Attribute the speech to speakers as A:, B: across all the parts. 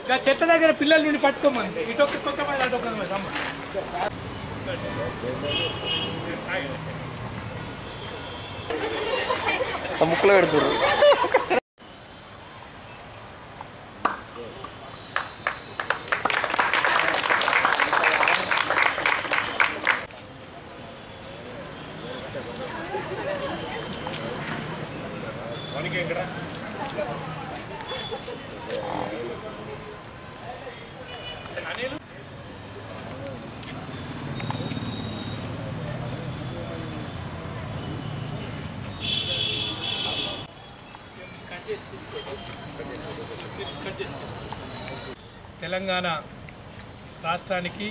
A: ఇంకా చెట్ల దగ్గర పిల్లల నుండి పట్టుకోమని ఇటు ఒక కొత్త మీద అటు ఒక మీద రమ్మ
B: ఆ ముక్కలు పెడుతుర్రు
A: తెలంగాణ రాష్ట్రానికి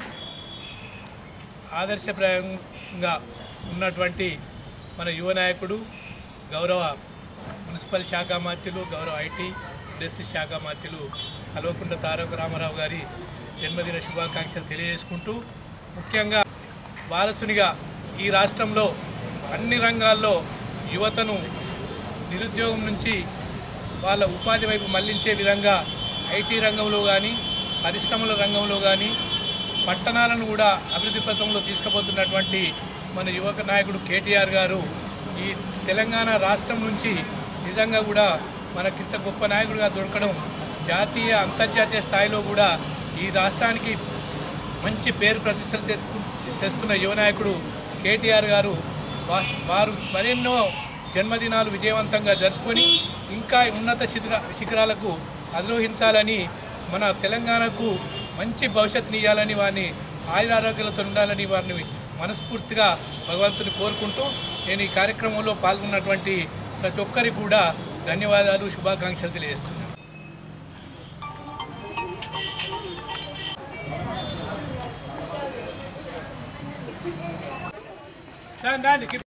A: ఆదర్శప్రాయంగా ఉన్నటువంటి మన యువ నాయకుడు గౌరవ మున్సిపల్ శాఖ మంత్రులు గౌరవ ఐటీ ఇండస్ట్రీ శాఖ మంత్రులు కల్వకుంట్ల తారక రామారావు గారి జన్మదిన శుభాకాంక్షలు తెలియజేసుకుంటూ ముఖ్యంగా వారసునిగా ఈ రాష్ట్రంలో అన్ని రంగాల్లో యువతను నిరుద్యోగం నుంచి వాళ్ళ ఉపాధి వైపు మళ్లించే విధంగా ఐటీ రంగంలో కానీ పరిశ్రమల రంగంలో కానీ పట్టణాలను కూడా అభివృద్ధి పథంలో తీసుకుపోతున్నటువంటి మన యువక నాయకుడు కేటీఆర్ గారు ఈ తెలంగాణ రాష్ట్రం నుంచి నిజంగా కూడా మనకింత గొప్ప నాయకుడిగా దొరకడం జాతీయ అంతర్జాతీయ స్థాయిలో కూడా ఈ రాష్ట్రానికి మంచి పేరు ప్రతిష్టలు తెస్తు తెస్తున్న యువ నాయకుడు కేటీఆర్ గారు వా- వారు మరెన్నో జన్మదినాలు విజయవంతంగా జరుపుకొని ఇంకా ఉన్నత శిఖర శిఖరాలకు అధిరోహించాలని మన తెలంగాణకు మంచి భవిష్యత్తుని ఇవ్వాలని వారిని ఆయురారోగ్యాలతో ఉండాలని వారిని మనస్ఫూర్తిగా భగవంతుని కోరుకుంటూ నేను ఈ కార్యక్రమంలో పాల్గొన్నటువంటి ప్రతి ఒక్కరికి కూడా ధన్యవాదాలు శుభాకాంక్షలు తెలియజేస్తున్నాను రండి, రండి.